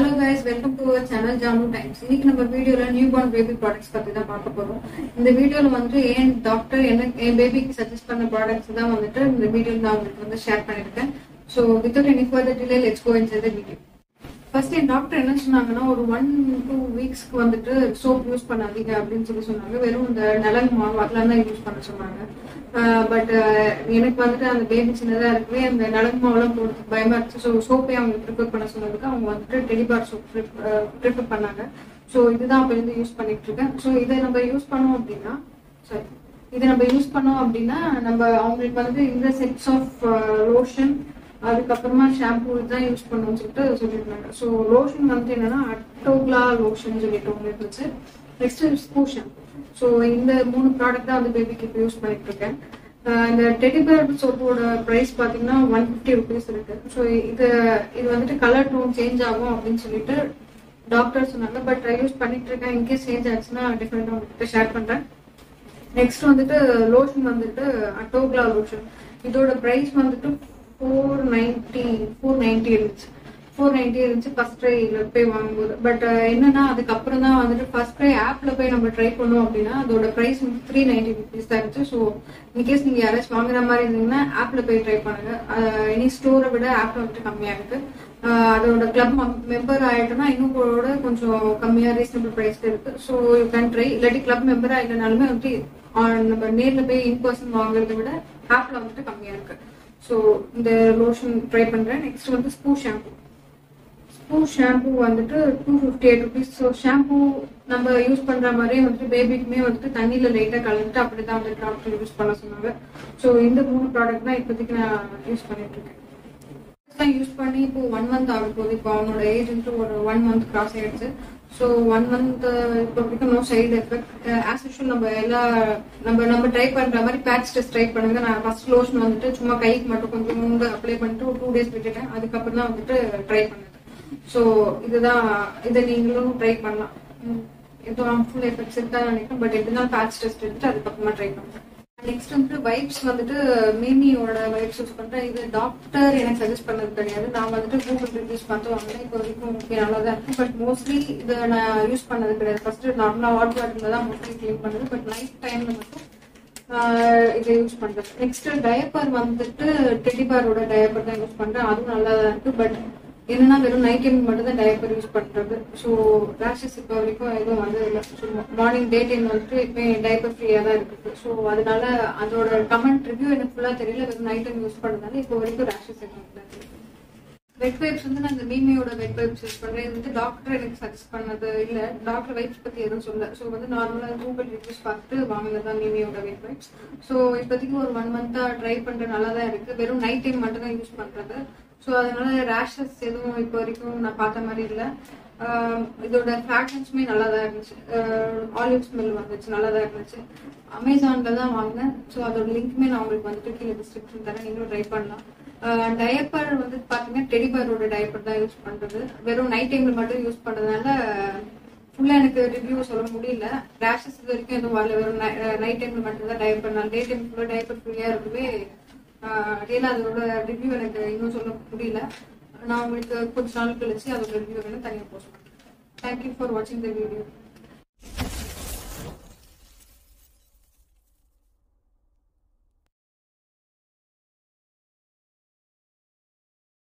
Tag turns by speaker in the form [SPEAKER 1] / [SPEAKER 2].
[SPEAKER 1] hello guys welcome to our channel Janu times இன்னைக்கு நம்ம வீடியோல நியூ பார்ன் பேபி ப்ராடக்ட்ஸ் பத்தி தான் பார்க்க போறோம் இந்த வீடியோல வந்துட்டு ஏன் டாக்டர் என்ன என் பேபிக்கு சஜஸ்ட் பண்ண ப்ராடக்ட்ஸ் தான் வந்துட்டு இந்த வீடியோல நான் உங்களுக்கு வந்து ஷேர் பண்ணிருக்கேன் so without any further delay let's go in the video first என் டாக்டர் என்ன சொன்னாங்கன்னா ஒரு ஒன் டூ வீக்ஸ்க்கு வந்துட்டு சோப் யூஸ் பண்ணாதீங்க அப்படின்னு சொல்லி சொன்னாங்க வெறும் இந்த நிலங்கு மாவு அதெல்லாம் தான் யூஸ் பண்ண சொன்னாங்க பட் எனக்கு வந்துட்டு அந்த பேபி சின்னதா இருக்கவே அந்த நிலங்கு மாவுலாம் போடுறதுக்கு பயமா இருந்துச்சு ஸோ சோப்பே அவங்க ப்ரிப்பேர் பண்ண சொன்னதுக்கு அவங்க வந்துட்டு டெலிபார் சோப் ப்ரிப்பேர் பண்ணாங்க ஸோ இதுதான் அப்ப இருந்து யூஸ் பண்ணிட்டு இருக்கேன் ஸோ இதை நம்ம யூஸ் பண்ணோம் அப்படின்னா சாரி இதை நம்ம யூஸ் பண்ணோம் அப்படின்னா நம்ம அவங்களுக்கு வந்து இந்த செட்ஸ் ஆஃப் லோஷன் அதுக்கப்புறமா ஷாம்பு தான் யூஸ் பண்ணணும்னு சொல்லிட்டு சொல்லியிருந்தாங்க ஸோ லோஷன் வந்து என்னன்னா அட்டோக்லா லோஷன் சொல்லிட்டு ஒன்று இருந்துச்சு நெக்ஸ்ட் ஸ்பூ ஷாம்பு ஸோ இந்த மூணு ப்ராடக்ட் தான் வந்து பேபிக்கு இப்போ யூஸ் பண்ணிட்டு இருக்கேன் ஆஹ் இந்த டெடிபேர் சோப்போட ப்ரைஸ் பார்த்தீங்கன்னா ஒன் ஃபிஃப்டி ருபீஸ் இருக்கு ஸோ இது இது வந்துட்டு கலர் டோன் சேஞ்ச் ஆகும் அப்படின்னு சொல்லிட்டு டாக்டர் சொன்னாங்க பட் யூஸ் பண்ணிட்டு இருக்கேன் இன்கேஸ் சேஞ்ச் ஆச்சுன்னா டிஃப்ரெண்டாக உங்ககிட்ட ஷேர் பண்றேன் நெக்ஸ்ட் வந்துட்டு லோஷன் வந்துட்டு அட்டோக்லா லோஷன் இதோட பிரைஸ் வந்துட்டு ஃபோர் நைன்டி ஃபோர் நைன்டி இருந்துச்சு ஃபோர் நைன்டி இருந்துச்சு ஃபர்ஸ்ட் ட்ரைல போய் வாங்கும்போது பட் என்னன்னா அதுக்கப்புறம் தான் வந்துட்டு ஃபர்ஸ்ட் ட்ரை ஆப்ல போய் நம்ம ட்ரை பண்ணோம் அப்படின்னா அதோட பிரைஸ் வந்து த்ரீ நைன்டி ருபீஸ் தான் இருந்துச்சு ஸோ இன்கேஸ் நீங்க யாராச்சும் வாங்குற மாதிரி இருந்தீங்கன்னா ஆப்ல போய் ட்ரை பண்ணுங்க எனி ஸ்டோரை விட ஆப்ல வந்துட்டு கம்மியா இருக்கு ஆஹ் அதோட கிளப் மெம்பர் ஆயிட்டோம்னா இன்னும் கூட கொஞ்சம் கம்மியா ரீசனபிள் பிரைஸ்ல இருக்கு ஸோ யூ கேன் ட்ரை இல்லாட்டி கிளப் மெம்பரா இல்லைனாலுமே வந்துட்டு ஆஹ் நம்ம நேர்ல போய் இன் பர்சன் வாங்குறத விட ஆப்ல வந்துட்டு கம்மியா இருக்கு ஸோ இந்த லோஷன் ட்ரை பண்றேன் நெக்ஸ்ட் வந்து ஸ்பூ ஷாம்பு ஸ்பூ ஷாம்பு வந்துட்டு two fifty eight rupees so shampoo நம்ம யூஸ் பண்ற மாதிரியே வந்துட்டு பேபிக்குமே வந்துட்டு தண்ணியில லைட்டா கலந்துட்டு அப்படிதான் வந்து டாக்டர் யூஸ் பண்ண சொன்னாங்க ஸோ இந்த மூணு ப்ராடக்ட் தான் இப்போதைக்கு நான் யூஸ் பண்ணிட்டு இருக்கேன் தான் யூஸ் பண்ணி இப்போ ஒன் மந்த் ஆக போகுது இப்போ அவனோட ஏஜ் வந்து ஒரு ஒன் மந்த் கிராஸ் ஆயிடுச்சு ஸோ ஒன் மந்த் இப்போ வரைக்கும் no side effect as usual நம்ம எல்லா நம்ம நம்ம ட்ரை பண்ற மாதிரி பேட்ச் டெஸ்ட் ட்ரை பண்ணுங்க நான் ஃபர்ஸ்ட் லோஷன் வந்துட்டு சும்மா கைக்கு மட்டும் கொஞ்சம் அப்ளை பண்ணிட்டு ஒரு டூ டேஸ் விட்டுட்டேன் அதுக்கப்புறம் தான் வந்துட்டு ட்ரை பண்ணது ஸோ இதுதான் இதை நீங்களும் ட்ரை பண்ணலாம் ம், எதுவும் ஃபுல் எஃபெக்ட்ஸ் இருக்காது நினைக்கிறேன் பட் எப்படினாலும் பேட்ச் டெஸ்ட் எடுத்துட்டு அதுக்கப்புறமா ட்ரை பண்ணுறேன் நெக்ஸ்ட் வந்து வைப்ஸ் வந்துட்டு மினியோட வைப்ஸ் யூஸ் பண்றேன் இது டாக்டர் எனக்கு சஜஸ்ட் பண்ணது கிடையாது நான் வந்துட்டு கூகுள் ரிவ்யூஸ் பார்த்து வாங்கினேன் இப்போ வரைக்கும் ஓகே நல்லா தான் இருக்கு பட் மோஸ்ட்லி இதை நான் யூஸ் பண்ணது கிடையாது ஃபர்ஸ்ட் நார்மலா வாட்டர் வாட்டர்ல தான் மோஸ்ட்லி க்ளீன் பண்ணது பட் நைட் டைம்ல மட்டும் ஆஹ் இதை யூஸ் பண்றேன் நெக்ஸ்ட் டயப்பர் வந்துட்டு டெடிபாரோட டயப்பர் தான் யூஸ் பண்றேன் அதுவும் நல்லா தான் இருக்கு பட் என்னன்னா வெறும் நைட் டைம் மட்டும் தான் டயப்பர் யூஸ் பண்றது ஸோ ரேஷஸ் இப்போ வரைக்கும் எதுவும் வந்து இல்லை ஸோ மார்னிங் டே டைம் வந்துட்டு இப்போ டயப்பர் ஃப்ரீயாக தான் இருக்குது ஸோ அதனால அதோட கமெண்ட் ரிவ்யூ எனக்கு ஃபுல்லாக தெரியல வெறும் நைட் டைம் யூஸ் பண்ணதால இப்போ வரைக்கும் ரேஷஸ் எதுவும் இல்லை வெட் வைப்ஸ் வந்து நான் இந்த மீமியோட வெட் வைப்ஸ் யூஸ் பண்றேன் இது வந்து டாக்டர் எனக்கு சஜஸ்ட் பண்ணது இல்ல டாக்டர் வைப்ஸ் பத்தி எதுவும் சொல்ல ஸோ வந்து நார்மலா கூகுள் ரிவ்யூஸ் பார்த்துட்டு வாங்கினது தான் மீமியோட வெட் வைப்ஸ் ஸோ இப்போதைக்கு ஒரு ஒன் மந்தா ட்ரை பண்ற நல்லா தான் இருக்கு வெறும் நைட் டைம் மட்டும் தான் யூஸ் பண்றது ஸோ அதனால ரேஷஸ் எதுவும் இப்போ வரைக்கும் நான் பார்த்த மாதிரி இல்லை இதோட ஃப்ராக்ரன்ஸுமே நல்லா தான் இருந்துச்சு ஆலிவ் ஸ்மெல் வந்துச்சு நல்லா தான் இருந்துச்சு அமேசான்ல தான் வாங்கினேன் ஸோ அதோட லிங்க்குமே நான் உங்களுக்கு வந்துட்டு கீழே டிஸ்கிரிப்ஷன் தரேன் நீங்களும் ட்ரை பண்ணலாம் டயப்பர் வந்து பாத்தீங்கன்னா டெடிபரோட டயப்பர் தான் யூஸ் பண்றது வெறும் நைட் டைம்ல மட்டும் யூஸ் பண்றதுனால ஃபுல்லா எனக்கு ரிவ்யூ சொல்ல முடியல ரேஷஸ் இது வரைக்கும் எதுவும் வரல வெறும் நைட் டைம்ல மட்டும் தான் டயப்பர் நான் டே டைம் ஃபுல்லா டயப்பர் ஃப்ரீயா இருக்கவே ரியலா அதோட ரிவ்யூ எனக்கு இன்னும் சொல்ல முடியல நான் உங்களுக்கு கொஞ்ச நாள் கழிச்சு அதோட ரிவ்யூ வேணும் தனியாக போஸ்ட் பண்ணுறேன் தேங்க்யூ ஃபார் வாட்சிங் த வீடியோ